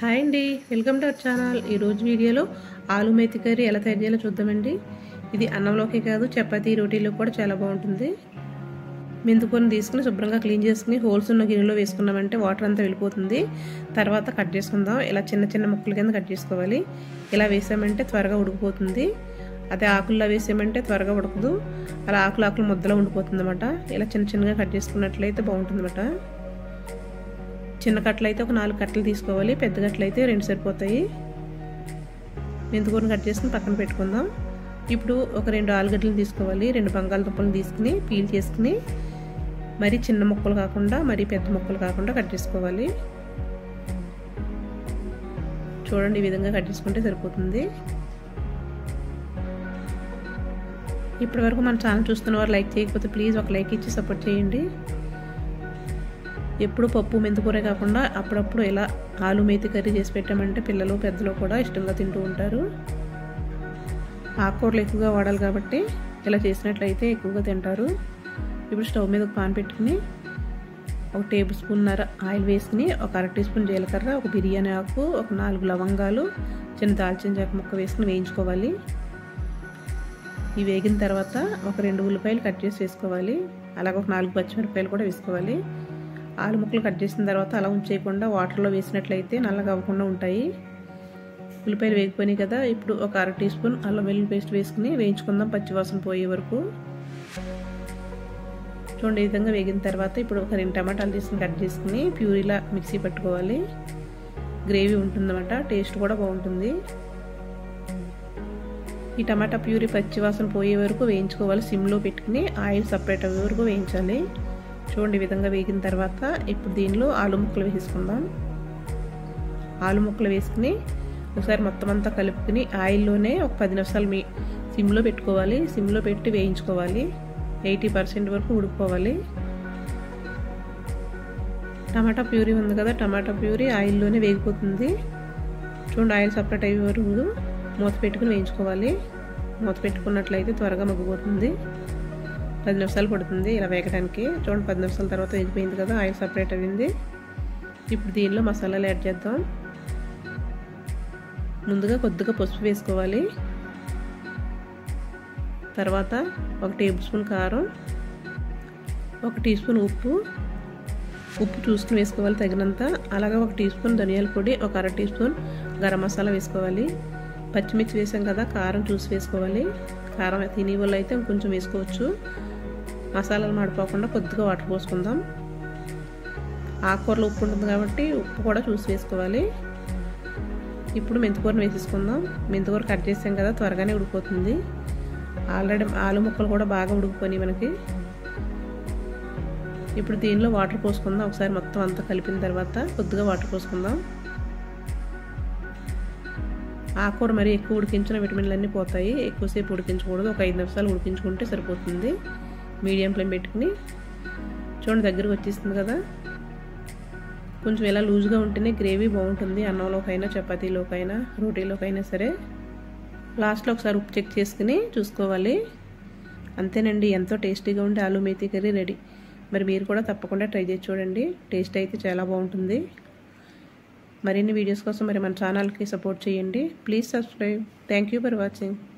hi అండి welcome to our channel ఈరోజు వీడియోలో ఆలు మేతి కర్రీ ఎలా తయారు చేయాలో చూద్దామండి ఇది అన్నంలోకి కాదు చపాతీ రోటీలో కూడా చాలా బాగుంటుంది మెంతుకొని తీసుకుని శుభ్రంగా క్లీన్ చేసుకుని హోల్స్ ఉన్న గిన్నెలో వేసుకున్నామంటే వాటర్ అంతా వెళ్ళిపోతుంది తర్వాత కట్ చేసుకుందాం ఇలా చిన్న చిన్న ముక్కల కింద కట్ చేసుకోవాలి ఇలా వేసామంటే త్వరగా ఉడికిపోతుంది అదే ఆకుల్లో వేసామంటే త్వరగా ఉడకదు అలా ఆకులు ఆకులు ముద్దలో ఉండిపోతుంది అనమాట ఇలా చిన్న చిన్నగా కట్ చేసుకున్నట్లయితే బాగుంటుంది అనమాట చిన్న కట్టలు అయితే ఒక నాలుగు కట్టలు తీసుకోవాలి పెద్ద కట్టలు అయితే రెండు సరిపోతాయి మెంతుకూరను కట్ చేసుకుని పక్కన పెట్టుకుందాం ఇప్పుడు ఒక రెండు ఆలుగడ్డలు తీసుకోవాలి రెండు బంగాళదుంపలు తీసుకుని పీల్ చేసుకుని మరీ చిన్న ముక్కలు కాకుండా మరీ పెద్ద ముక్కలు కాకుండా కట్ చేసుకోవాలి చూడండి ఈ విధంగా కట్ చేసుకుంటే సరిపోతుంది ఇప్పటి వరకు మన ఛానల్ చూస్తున్న వారు లైక్ చేయకపోతే ప్లీజ్ ఒక లైక్ ఇచ్చి సపోర్ట్ చేయండి ఎప్పుడు పప్పు మెంతికూరే కాకుండా అప్పుడప్పుడు ఇలా ఆలు మేతి కర్రీ చేసి పెట్టామంటే పిల్లలు పెద్దలు కూడా ఇష్టంగా తింటూ ఉంటారు ఆకుకూరలు ఎక్కువగా వాడాలి కాబట్టి ఇలా చేసినట్లయితే ఎక్కువగా తింటారు ఇప్పుడు స్టవ్ మీద ఒక పాన్ పెట్టుకుని ఒక టేబుల్ స్పూన్నర ఆయిల్ వేసుకుని ఒక అర టీ స్పూన్ జీలకర్ర ఒక బిర్యానీ ఆకు ఒక నాలుగు లవంగాలు చిన్న దాల్చిన చెక్క ముక్క వేసుకుని వేయించుకోవాలి ఇవి వేగిన తర్వాత ఒక రెండు ఉల్లిపాయలు కట్ చేసి వేసుకోవాలి అలాగే ఒక నాలుగు పచ్చిమిరపాయలు కూడా వేసుకోవాలి ఆలు ముక్కలు కట్ చేసిన తర్వాత అలా ఉంచేయకుండా వాటర్లో వేసినట్లయితే నల్లగా అవ్వకుండా ఉంటాయి ఉల్లిపాయలు వేగిపోయినాయి కదా ఇప్పుడు ఒక అర టీ స్పూన్ అల్లం వెల్లుల్లి పేస్ట్ వేసుకుని వేయించుకుందాం పచ్చివాసన పోయే వరకు చూడండి ఈ విధంగా వేగిన తర్వాత ఇప్పుడు ఒక రెండు టమాటాలు తీసుకుని కట్ చేసుకుని ప్యూరీలా మిక్సీ పట్టుకోవాలి గ్రేవీ ఉంటుందన్నమాట టేస్ట్ కూడా బాగుంటుంది ఈ టమాటా ప్యూరీ పచ్చివాసన పోయే వరకు వేయించుకోవాలి సిమ్లో పెట్టుకుని ఆయిల్ సపరేట్ అయ్యే వరకు వేయించాలి చూడండి ఈ విధంగా వేగిన తర్వాత ఇప్పుడు దీనిలో ఆలు ముక్కలు వేసుకుందాం ఆలు ముక్కలు వేసుకుని ఒకసారి మొత్తం అంతా కలుపుకుని ఆయిల్లోనే ఒక పది నిమిషాలు మీ సిమ్లో పెట్టుకోవాలి సిమ్లో పెట్టి వేయించుకోవాలి ఎయిటీ పర్సెంట్ వరకు ఉడుకోవాలి టమాటా ప్యూరీ ఉంది కదా టమాటా ప్యూరీ ఆయిల్లోనే వేగిపోతుంది చూడండి ఆయిల్ సపరేట్ అయ్యే వరకు మూత పెట్టుకుని వేయించుకోవాలి మూత పెట్టుకున్నట్లయితే త్వరగా మగ్గిపోతుంది పది నిమిషాలు పడుతుంది ఇలా వేగడానికి చూడండి పది నిమిషాల తర్వాత వేగిపోయింది కదా ఆయిల్ సపరేట్ అయింది ఇప్పుడు దీనిలో మసాలాలు యాడ్ చేద్దాం ముందుగా కొద్దిగా పసుపు వేసుకోవాలి తర్వాత ఒక టేబుల్ స్పూన్ కారం ఒక టీ స్పూన్ ఉప్పు ఉప్పు చూసుకుని వేసుకోవాలి తగినంత అలాగే ఒక టీ స్పూన్ ధనియాల పొడి ఒక అర టీ స్పూన్ గరం మసాలా వేసుకోవాలి పచ్చిమిర్చి వేసాం కదా కారం చూసి వేసుకోవాలి కారం తినే వాళ్ళు అయితే కొంచెం వేసుకోవచ్చు మసాలాలు మాడిపోకుండా కొద్దిగా వాటర్ పోసుకుందాం ఆకుకూరలో ఉప్పు ఉంటుంది కాబట్టి ఉప్పు కూడా చూసి వేసుకోవాలి ఇప్పుడు మెంతికూరను వేసేసుకుందాం మెంతికూర కట్ చేసాం కదా త్వరగానే ఉడికిపోతుంది ఆల్రెడీ ఆలు ముక్కలు కూడా బాగా ఉడికిపోయి మనకి ఇప్పుడు దీనిలో వాటర్ పోసుకుందాం ఒకసారి మొత్తం అంతా కలిపిన తర్వాత కొద్దిగా వాటర్ పోసుకుందాం ఆకుకూర మరి ఎక్కువ ఉడికించిన విటమిన్లు అన్నీ పోతాయి ఎక్కువసేపు ఉడికించకూడదు ఒక ఐదు నిమిషాలు ఉడికించుకుంటే సరిపోతుంది మీడియం ఫ్లేమ్ పెట్టుకుని చూడండి దగ్గరకు వచ్చేస్తుంది కదా కొంచెం ఇలా లూజ్గా ఉంటేనే గ్రేవీ బాగుంటుంది అన్నంలోకైనా చపాతీలోకైనా రోటీలోకైనా సరే లాస్ట్లో ఒకసారి ఉప్పు చెక్ చేసుకుని చూసుకోవాలి అంతేనండి ఎంతో టేస్టీగా ఉండే ఆలు మేతి కర్రీ రెడీ మరి మీరు కూడా తప్పకుండా ట్రై చేసి చూడండి టేస్ట్ అయితే చాలా బాగుంటుంది మరిన్ని వీడియోస్ కోసం మరి మన ఛానల్కి సపోర్ట్ చేయండి please subscribe thank you for watching